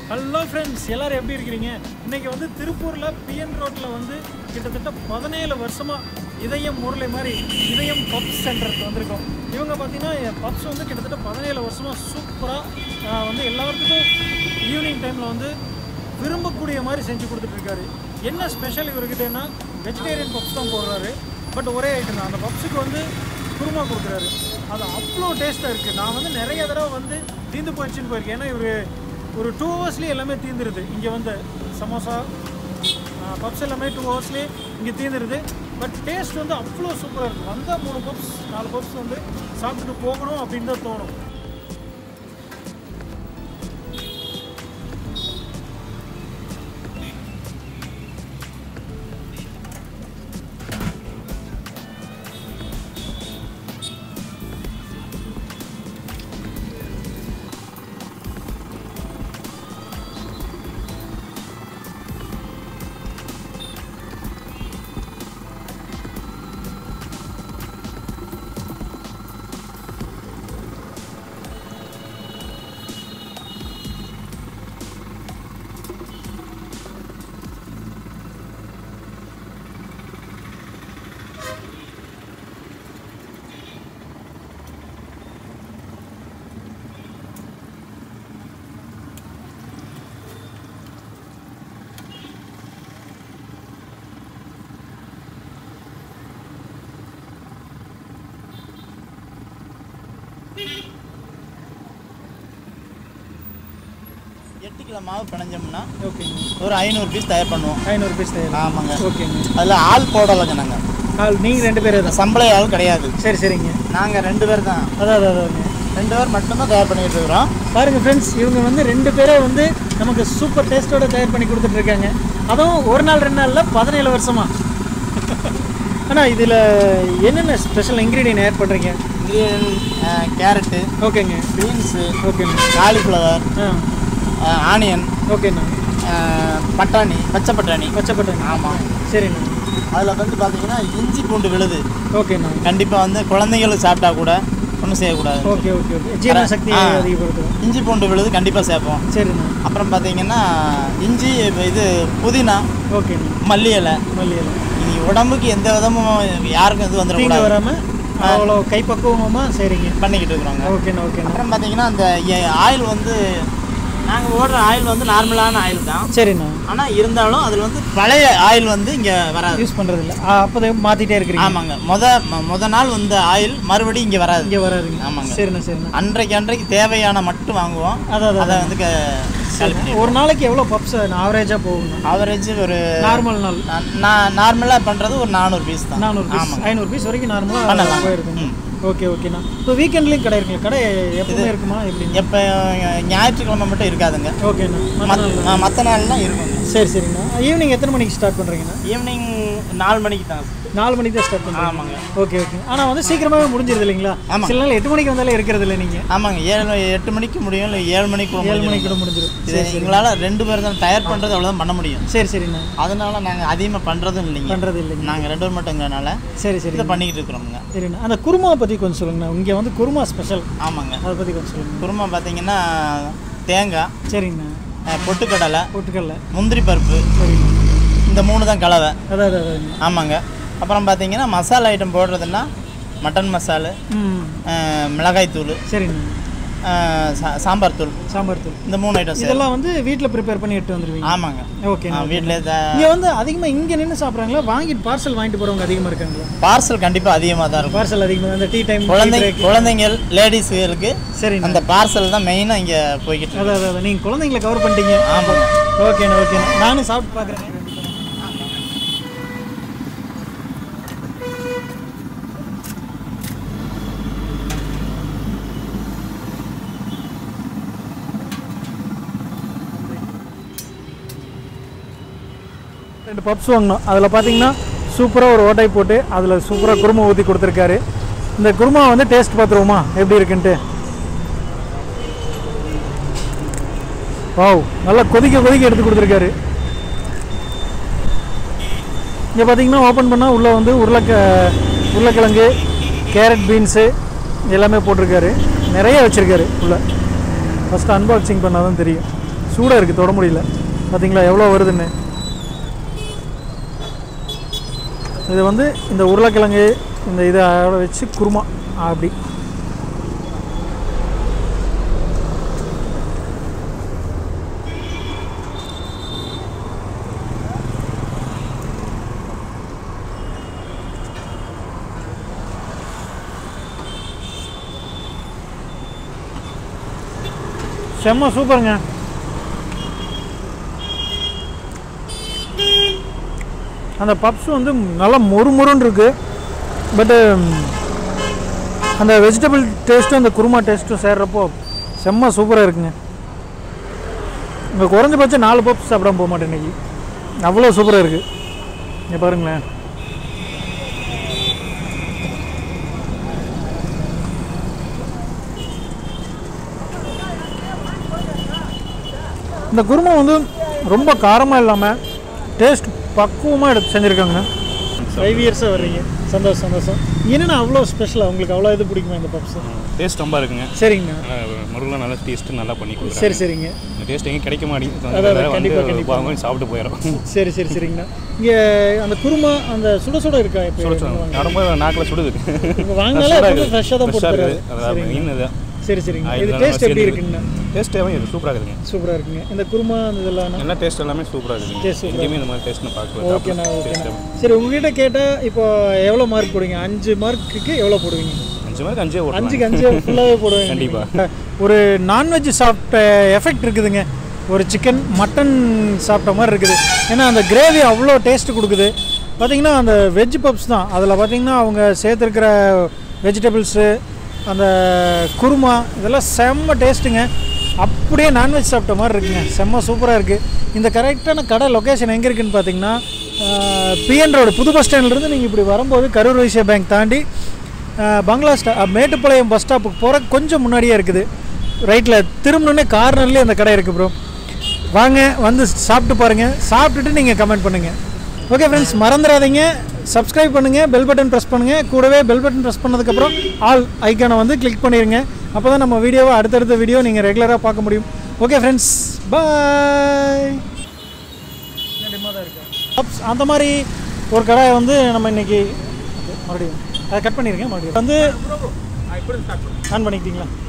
Hello friends எல்லாரும் எப்படி இருக்கிறீங்க இன்னைக்கு வந்து திருப்பூரில் பிஎன் ரோட்டில் வந்து கிட்டத்தட்ட பதினேழு வருஷமாக இதயம் முரளி மாதிரி இதயம் பப்ஸ் சென்டருக்கு வந்திருக்கோம் இவங்க பார்த்தீங்கன்னா பப்ஸ் வந்து கிட்டத்தட்ட பதினேழு வருஷமாக சூப்பராக வந்து எல்லாத்துக்கும் ஈவினிங் டைமில் வந்து விரும்பக்கூடிய மாதிரி செஞ்சு கொடுத்துட்ருக்காரு என்ன ஸ்பெஷல் இவர்கிட்டன்னா வெஜிடேரியன் பப்ஸ் தான் போடுறாரு பட் ஒரே ஐட்டம் தான் அந்த பப்ஸுக்கு வந்து குருமா கொடுக்குறாரு அது அவ்வளோ டேஸ்ட்டாக இருக்குது நான் வந்து நிறைய தடவை வந்து தீந்து போயிடுச்சுன்னு போயிருக்கேன் ஏன்னா இவர் ஒரு டூ ஹவர்ஸ்லேயே எல்லாமே தீந்துருது இங்கே வந்து சமோசா பப்ஸ் எல்லாமே டூ ஹவர்ஸ்லேயே இங்கே தீந்துருது பட் டேஸ்ட் வந்து அவ்வளோ சூப்பராக இருக்குது வந்தால் மூணு பப்ஸ் நாலு பப்ஸ் வந்து சாப்பிட்டுட்டு போகணும் அப்படின்னு தான் தோணும் எட்டு கிலோ மாவு பிணைஞ்சோம்னா ஓகேங்க ஒரு ஐநூறு பீஸ் தயார் பண்ணுவோம் ஐநூறு பீஸ் தயார் ஆமாங்க ஓகேங்க அதில் ஆள் போடலைங்க நாங்கள் கால் நீங்கள் ரெண்டு பேரே தான் சம்பள ஆள் கிடையாது சரி சரிங்க நாங்கள் ரெண்டு பேர் தான் அதான் அதான் அதாங்க ரெண்டு பேர் மட்டும்தான் தயார் பண்ணிட்டு இருக்கிறோம் பாருங்க ஃப்ரெண்ட்ஸ் இவங்க வந்து ரெண்டு பேரே வந்து நமக்கு சூப்பர் டேஸ்ட்டோட தயார் பண்ணி கொடுத்துட்டு இருக்காங்க அதுவும் ஒரு நாள் ரெண்டு நாளில் பதினேழு வருஷமா ஆனால் இதில் என்னென்ன ஸ்பெஷல் இன்க்ரீடியன்ட் ஆட் பண்ணுறீங்க இன்க்ரீடியன்ட் கேரட்டு ஓகேங்க பீன்ஸு ஓகேண்ணா காலிஃப்ளவர் ஆ ஆனியன் ஓகேண்ணா பட்டாணி பச்சை பட்டாணி பச்சை பட்டாணி ஆமாம் சரிண்ணா அதில் வந்து பார்த்தீங்கன்னா இஞ்சி பூண்டு விழுது ஓகேண்ணா கண்டிப்பாக வந்து குழந்தைங்களுக்கு சாப்பிட்டா கூட ஒன்றும் செய்யக்கூடாது ஓகே ஓகே ஓகே ஜீரண சக்தி ஆ. அதிகப்படுத்தும் இஞ்சி பூண்டு விழுது கண்டிப்பாக சேர்ப்போம் சரிண்ணா அப்புறம் பார்த்தீங்கன்னா இஞ்சி இது புதினா ஓகேண்ணா மல்லி இலை மல்லியலை இது உடம்புக்கு எந்த விதமும் யாருக்கும் இது தீங்கு வந்துடக்கூடாது வராமல் அவ்வளோ கைப்பக்குவமாக சரிங்க பண்ணிக்கிட்டு இருக்கிறோங்க ஓகேண்ணா ஓகேண்ணா அப்புறம் பார்த்தீங்கன்னா அந்த ஆயில் வந்து நாங்கள் ஓடுற ஆயில் வந்து நார்மலான ஆயில் தான் சரிண்ணா ஆனால் இருந்தாலும் அதில் வந்து பழைய ஆயில் வந்து இங்கே வராது யூஸ் பண்ணுறது இல்லை அப்போதே மாற்றிட்டே இருக்கிறீங்க ஆமாங்க முத ம- முத நாள் வந்த ஆயில் மறுபடியும் இங்கே வராது இங்கே வராதுங்க ஆமாங்க. சரிண்ணா சரிண்ணா அன்றைக்கு அன்றைக்கு தேவையான மட்டும் வாங்குவோம் அதான் அதான் அதை வந்து சரி. ஒரு நாளைக்கு எவ்வளோ பப்ஸ் ஆவரேஜாக போகுங்க ஆவரேஜ் ஒரு நார்மல் நாள் நான் நார்மலாக பண்ணுறது ஒரு நானூறு பீஸ் தான் நானூறு பீஸ் ஆமாங்க ஐநூறு பீஸ் வரைக்கும் நார்மலாக பண்ணலாம். போயிருக்குங்க ம். ஓகே ஓகேண்ணா இப்போ வீக்கெண்ட்லேயும் கடை இருக்குங்களா கடை எப்பவுமே இருக்குமா எப்படிங்க எப்போ ஞாயிற்றுக்கிழமை மட்டும் இருக்காதுங்க ஓகேண்ணா மற்ற நாள் மற்ற நாள்லாம் இருக்குங்க சரி சரிண்ணா ஈவினிங் எத்தனை மணிக்கு ஸ்டார்ட் பண்ணுறீங்கண்ணா ஈவினிங் நாலு மணிக்கு தான் நாலு மணிக்கு தான் ஸ்டார்ட் பண்ணுறீங்க ஆமாங்க ஓகே ஓகே ஆனால் வந்து சீக்கிரமாகவே முடிஞ்சிருது இல்லைங்களா ஆமாம். சில நாள் எட்டு மணிக்கு வந்தாலே இருக்கிறது இல்லை நீங்கள் ஆமாங்க ஏழு எட்டு மணிக்கு முடியும் இல்லை ஏழு மணிக்கு கூட ஏழு முடிஞ்சிடும். மணிக்கு கூட முடிஞ்சிடும் இது எங்களால் ரெண்டு பேர் தான் தயார் பண்ணுறது அவ்வளோதான் பண்ண முடியும் சரி சரிண்ணா அதனால நாங்கள் அதிகமாக பண்ணுறதும் இல்லைங்க பண்ணுறது இல்லைங்க நாங்கள் ரெண்டு பேர் மட்டுங்கிறனால சரி சரி இதை பண்ணிக்கிட்டு இருக்கிறோங்க சரிண்ணா அந்த குருமாவை பற்றி கொஞ்சம் சொல்லுங்கண்ணா இங்கே வந்து குருமா ஸ்பெஷல் ஆமாங்க அதை பற்றி கொஞ்சம் சொல்லுங்க குருமா பார்த்தீங்கன்னா தேங்காய் சரிங்கண்ணா அஹ், பொட்டுக்கடலை பொட்டுக்கடல முந்திரி பருப்பு சரிண்ணா இந்த மூணு தான் கலவை அதான் அதான் அதாங்க ஆமாங்க அப்புறம் பார்த்தீங்கன்னா மசாலா ஐட்டம் போடுறதுன்னா மட்டன் மசாலு ம் அஹ், மிளகாய்த்தூள் சரிண்ணா அஹ், சா- சாம்பார் தூள் சாம்பார் தூள் இந்த மூணு ஐட்டம் சேரும் இதெல்லாம் வந்து வீட்டில் ப்ரிப்பேர் பண்ணி எடுத்து வந்துருவீங்க ஆமாங்க ஓகேண்ணா வீட்டில் இங்கே வந்து அதிகமாக இங்கே நின்று சாப்பிட்றாங்களா வாங்கிட்டு பார்சல் வாங்கிட்டு போகிறவங்க அதிகமாக இருக்காங்களா பார்சல் கண்டிப்பாக அதிகமாக தான் இருக்கும் பார்சல் அதிகமாக அந்த டீ டைம் குழந்தை குழந்தைங்கள் லேடிஸுகளுக்கு சரிண்ணா அந்த பார்சல் தான் மெயினாக இங்கே போய்கிட்டு இருக்கு. அதான் அதான் நீங்கள் குழந்தைங்களை கவர் பண்ணிட்டீங்க ஆமாங்க ஓகேண்ணா ஓகேண்ணா நானும் சாப்பிட்டு பார்க்குறேன் ரெண்டு பப்ஸ் வாங்கினோம் அதில் பார்த்தீங்கன்னா சூப்பராக ஒரு ஓட்டை போட்டு அதில் சூப்பராக குருமா ஊற்றி கொடுத்துருக்காரு இந்த குருமா வந்து டேஸ்ட் பார்த்துருவோமா எப்படி இருக்குன்ட்டு வாவ் நல்லா கொதிக்க கொதிக்க எடுத்து கொடுத்துருக்காரு இங்கே பார்த்தீங்கன்னா ஓப்பன் பண்ணால் உள்ளே வந்து உருளைக்க உருளைக்கிழங்கு கேரட் பீன்ஸு எல்லாமே போட்டிருக்காரு நிறைய வச்சுருக்காரு உள்ளே ஃபஸ்ட்டு அன்பாக்சிங் பண்ணால் தான் தெரியும் சூடாக இருக்குது தொட முடியல பார்த்தீங்களா எவ்வளோ வருதுன்னு இது வந்து இந்த உருளைக்கிழங்கு இந்த இதை அதோட வச்சு குருமா அப்படி செம்ம சூப்பருங்க அந்த பப்ஸ் வந்து நல்லா மொறு மொறுன்னு இருக்கு பட்டு அந்த வெஜிடபிள் டேஸ்ட்டும் அந்த குருமா டேஸ்ட்டும் சேர்றப்போ செம்ம சூப்பராக இருக்குங்க இங்கே குறைஞ்சபட்சம் நாலு பப்ஸ் சாப்பிடாம போக மாட்டேன் இன்னைக்கு அவ்வளோ சூப்பராக இருக்குது இங்கே பாருங்களேன் இந்த குருமா வந்து ரொம்ப காரமாக இல்லாமல் டேஸ்ட் பக்குவமாக எடுத்து செஞ்சுருக்காங்க ஃபைவ் இயர்ஸாக வர்றீங்க சந்தோஷம் சந்தோஷம் என்னென்ன அவ்வளோ ஸ்பெஷலாக உங்களுக்கு அவ்வளோ இது பிடிக்குமா இந்த பப்ஸ் டேஸ்ட் ரொம்ப இருக்குங்க சரிங்கண்ணா முருகெலாம் நல்லா டேஸ்ட்டு நல்லா பண்ணி கொடுக்குறாங்க சரி சரிங்க இந்த டேஸ்ட் எங்கேயும் கிடைக்க மாட்டேங்குது அதான், அதான், வந்து கண்டிப்பா, கண்டிப்பா. வாங்க சாப்பிட்டு போயிடும் சரி சரி சரிங்கண்ணா இங்கே அந்த குருமா அந்த சுட சுட இருக்கா இப்போ ரொம்ப நாக்கில் சுடுது இப்போ வாங்கினாலே சூடா எப்பவுமே இருக்கு. ஃப்ரெஷ்ஷாக தான் Fresh ஆ போட்டு இருக்குது. தராரு. அதான் சரிங்க மீன் இது சரி சரிங்க ஆ, இது இதெல்லாம் டேஸ்ட் எப்படி சேர்ந்து இருக்குங்கண்ணா டேஸ்ட்டாகவும் இது சூப்பராக இருக்குதுங்க சூப்பராக இருக்குங்க இந்த குருமா அந்த இதெல்லாம் எல்லா டேஸ்ட் எல்லாமே சூப்பராக இருக்குங்க Taste சூப்பரா எங்கேயுமே இந்த மாதிரி டேஸ்ட் நான் பார்க்கல ஓகேண்ணா ஓகேண்ணா டேஸ்ட் சரி உங்ககிட்ட கேட்டால் இப்போ எவ்வளோ மார்க் போடுவீங்க அஞ்சு மார்க்குக்கு எவ்வளோ போடுவீங்க அஞ்சு மாதிரி அஞ்சே ஓட்டலாம் அஞ்சுக்கு அஞ்சு ஃபுல்லாகவே போடுவேன் கண்டிப்பா. ஒரு நான்வெஜ் சாப்பிட்ட எஃபெக்ட் இருக்குதுங்க ஒரு சிக்கன் மட்டன் சாப்பிட்ட மாதிரி இருக்குது ஏன்னா அந்த கிரேவி அவ்வளோ டேஸ்ட் கொடுக்குது பார்த்தீங்கன்னா அந்த வெஜ் பப்ஸ் தான் அதில் பார்த்தீங்கன்னா அவங்க சேர்த்துருக்கிற வெஜிடபிள்ஸு அந்த குருமா இதெல்லாம் செம்ம டேஸ்ட்டுங்க அப்படியே நான்வெஜ் சாப்பிட்ட மாதிரி இருக்குங்க செம்ம சூப்பராக இருக்குது இந்த கரெக்டான கடை லொக்கேஷன் எங்கே இருக்குன்னு பார்த்தீங்கன்னா பிஎன் ரோடு புது பஸ் ஸ்டாண்ட்லேருந்து நீங்கள் இப்படி வரும்போது கரூர் வைசிய பேங்க் தாண்டி அஹ், பங்களா ஸ்டா அஹ், மேட்டுப்பாளையம் பஸ் ஸ்டாப்புக்கு போகிற கொஞ்சம் முன்னாடியே இருக்குது ரைட்டில் திரும்பினோடனே கார்னர்லேயே அந்த கடை இருக்குது ப்ரோ வாங்க வந்து சாப்பிட்டு பாருங்கள் சாப்பிட்டுட்டு நீங்கள் கமெண்ட் பண்ணுங்கள் ஓகே ஃப்ரெண்ட்ஸ் மறந்துடாதீங்க சப்ஸ்கிரைப் பண்ணுங்கள் பெல் பட்டன் ப்ரெஸ் பண்ணுங்கள் கூடவே பெல் பட்டன் ப்ரெஸ் பண்ணதுக்கப்புறம் ஆல் ஐக்கானை வந்து கிளிக் பண்ணிடுங்க அப்போ தான் நம்ம வீடியோவை அடுத்தடுத்த வீடியோ நீங்கள் ரெகுலராக பார்க்க முடியும் ஓகே ஃப்ரெண்ட்ஸ் பாய் அப்ஸ் அந்த மாதிரி ஒரு கடை வந்து நம்ம இன்னைக்கு மறுபடியும் அதை கட் பண்ணிருங்க மறுபடியும் வந்து ஆன் பண்ணிக்கிட்டீங்களா